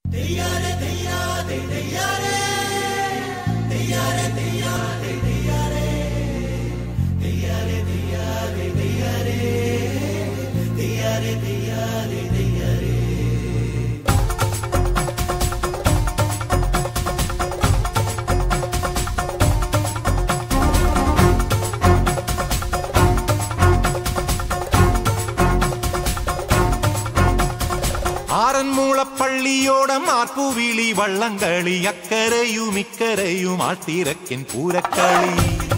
ആറന്മൂളപ്പള്ളിയോടം ആർപ്പുവിളി വള്ളംകളി അക്കരയും ഇക്കരയും ആട്ടിരക്കൻ പൂരക്കളി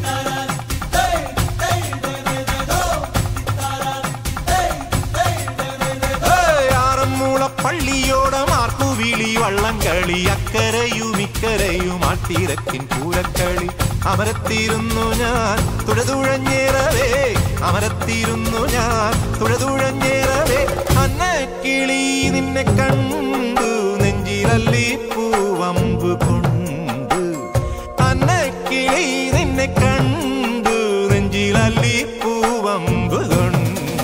ഏയ്, ആറന്മൂളപ്പള്ളിയോടം ആർപ്പുവിളി വള്ളംകളി അക്കരയും ഇക്കരയും ആട്ടിരക്കൻ പൂരക്കളി അമരത്തിരുന്നു ഞാൻ തുഴതുഴഞ്ഞേറവേ അമരത്തിരുന്നു ഞാൻ തുഴതുഴഞ്ഞേറവേ അന്നക്കിളി നിന്നെ കണ്ടു നെഞ്ചിലല്ലി പൂവമ്പ് കൊണ്ട് അന്നക്കിളി നിന്നെ കണ്ടു നെഞ്ചിലല്ലി പൂവമ്പ് കൊണ്ട്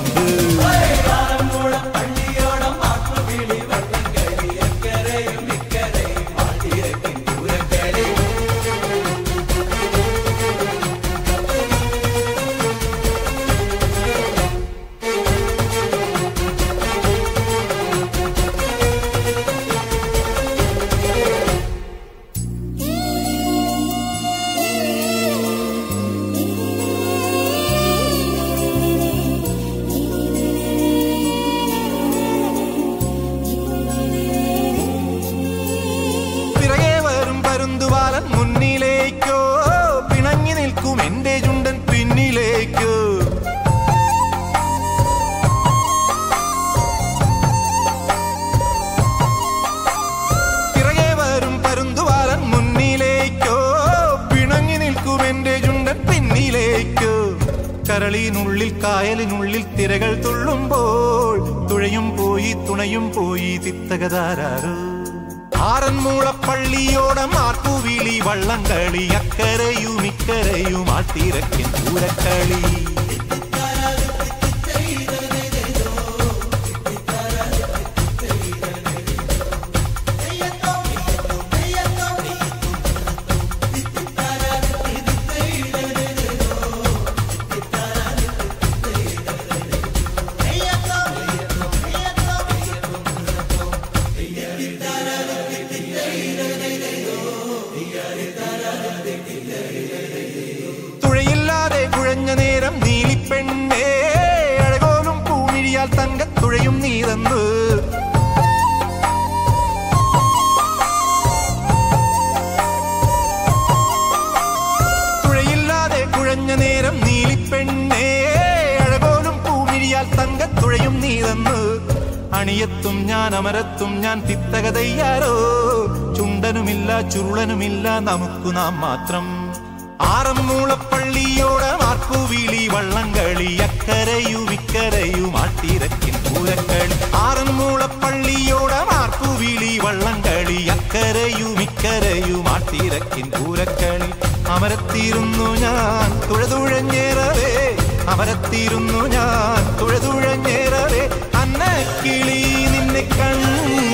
പിറകെ വരും പരുന്തുവാലൻ മുന്നിലേക്കോ പിണങ്ങി നിൽക്കും എന്റെ ചുണ്ടൻ പിന്നിലേക്കോ പിറകെ വരും പരുന്തുവാലൻ മുന്നിലേക്കോ പിണങ്ങി നിൽക്കും എന്റെ ചുണ്ടൻ പിന്നിലേക്കോ കരളിനുള്ളിൽ കായലിനുള്ളിൽ തിരകൾ തുള്ളുമ്പോൾ തുഴയും പോയി തുണയും പോയി തിത്തകതാരോ ആറന്മൂളപ്പള്ളിയോടം ആർപ്പുവിളി വള്ളംകളി അക്കരയും ഇക്കരയും ആട്ടിരക്കൻ പൂരക്കളി തുഴയില്ലാതെ കുഴഞ്ഞ നേരം നീലിപ്പെണ്ണേ അഴകോലും പൂമിഴിയാൽ തങ്കത്തുഴയും നീ തന്നു തുഴയില്ലാതെ കുഴഞ്ഞ നേരം നീലിപ്പെണ്ണേ അഴകോലും പൂമിഴിയാൽ തങ്കത്തുഴയും നീ തന്നു അണിയത്തും ഞാൻ അമരത്തും ഞാൻ തിത്തകതയ്യാരോ ചുണ്ടനുമില്ല ചുരുളനുമില്ല നമുക്കു നാം മാത്രം ആറന്മൂളപ്പള്ളിയോട് ആർപ്പുവിളി വള്ളംകളി അക്കരയും ഇക്കരയും ആട്ടിരക്കിൻ പൂരക്കളി ആറന്മൂളപ്പള്ളിയോട് ആർപ്പുവിളി വള്ളംകളി അക്കരയും ഇക്കരയും ആട്ടിരക്കിൻ പൂരക്കളി അമരത്തിരുന്നു ഞാൻ തുഴതുഴഞ്ഞേറവേ അമരത്തിരുന്നു ഞാൻ തുഴതുഴഞ്ഞേറവേ അന്നക്കിളി നിന്നെ കണ്ടു